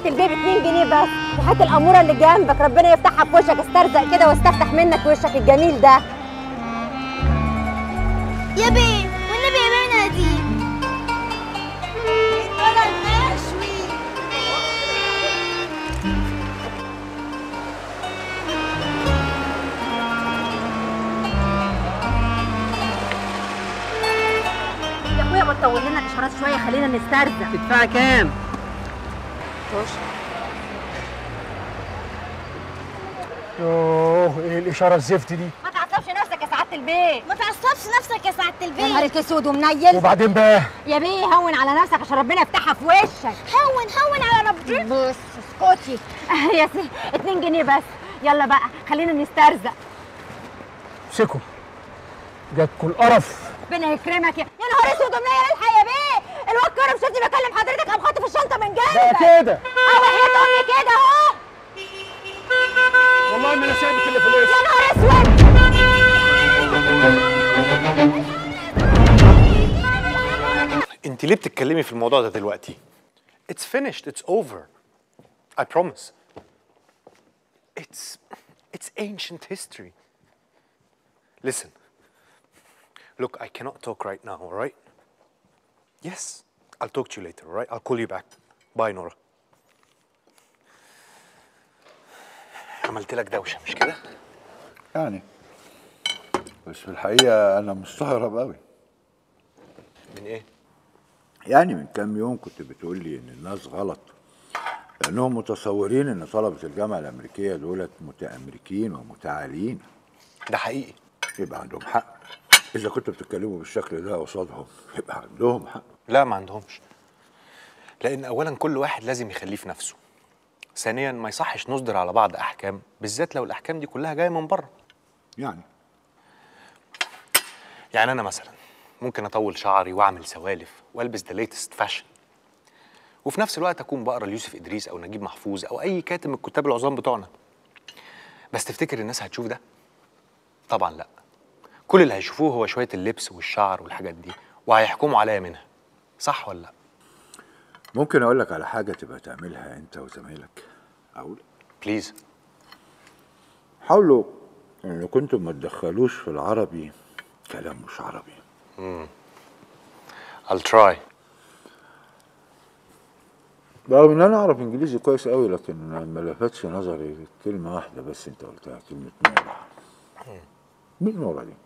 سعاده البيبي 2 جنيه بس وهات الاموره اللي جنبك ربنا يفتحها في وشك استرزق كده واستفتح منك وشك الجميل ده يا بيه والنبي يا بيه نادي يا اخويا ما تطول لنا الاشارات شويه خلينا نسترزق تدفع كام؟ يوه ايه الاشاره الزفت دي ما تعصبش نفسك يا سعاده البيت ما تعصبش نفسك يا سعادة يا البيه نهارك اسود ومنيل وبعدين بقى يا بيه هون على نفسك عشان ربنا يفتحها في وشك هون هون على ربنا بص اسكتي يا سي 2 جنيه بس يلا بقى خلينا نسترزق امسكوا جاتكوا القرف ربنا يكرمك يا يا نهار اسود ومنيل الحق يا بيه الواد كرم شفتي بكلم حضرتك قام خاطف الشنطه من بقى جنبك كده اه وحياة امي كده اهو والله ما انا سايبك اللي في الوش يا نهار اسود انت ليه بتتكلمي في الموضوع ده دلوقتي It's finished it's over I promise It's it's ancient history Listen Look I cannot talk right now all right Yes I'll talk to you later all right I'll call you back Bye Nora عملت لك دوشة مش كده؟ يعني بس في الحقيقة أنا مستغرب أوي من ايه؟ يعني من كام يوم كنت بتقول لي إن الناس غلط لأنهم متصورين إن طلبة الجامعة الأمريكية دولت متأمريكين ومتعالين ده حقيقي يبقى عندهم حق إذا كنتوا بتتكلموا بالشكل ده قصادهم يبقى عندهم حق لا ما عندهمش لان اولا كل واحد لازم يخليه في نفسه ثانيا ما يصحش نصدر على بعض احكام بالذات لو الاحكام دي كلها جايه من بره يعني يعني انا مثلا ممكن اطول شعري واعمل سوالف والبس ذا ليتست فاشن وفي نفس الوقت اكون بقرا ليوسف ادريس او نجيب محفوظ او اي كاتب من الكتاب العظام بتوعنا بس تفتكر الناس هتشوف ده طبعا لا كل اللي هيشوفوه هو شويه اللبس والشعر والحاجات دي وهيحكموا عليا منها صح ولا لا ممكن أقول لك على حاجة تبقى تعملها أنت وزمايلك أقول بليز حاولوا إن كنتم ما تدخلوش في العربي كلام مش عربي I'll try رغم ان انا اعرف انجليزي كويس قوي لكن ما لفتش نظري كلمه واحده بس انت قلتها كلمه نورا مين نورا دي؟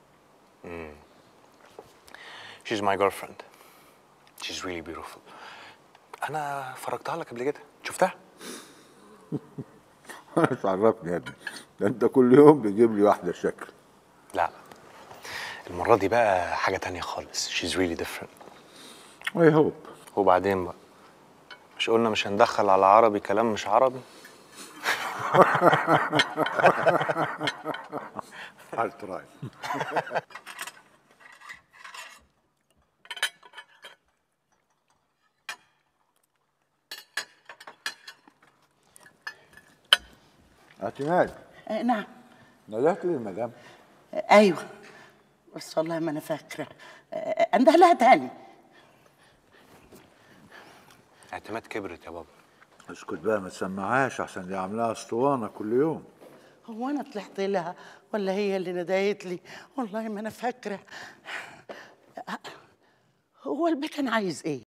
She's my girlfriend. She's really beautiful. أنا فرجتها لك قبل كده، شفتها؟ مش عرفني يا ابني ده انت كل يوم بيجيب لي واحده شكل لا المرة دي بقى حاجة تانية خالص. She's really different. اي هوب وبعدين بقى مش قلنا مش هندخل على عربي كلام مش عربي؟ I'll try. اعتماد آه، نعم ندهت لي المدام آه، ايوه بس والله ما انا فاكره آه، انده لها تاني اعتماد كبرت يا بابا. اسكت بقى ما تسمعهاش عشان دي عاملاها اسطوانه كل يوم هو انا طلعت لها ولا هي اللي ندهت لي والله ما انا فاكره آه، هو البيت كان عايز ايه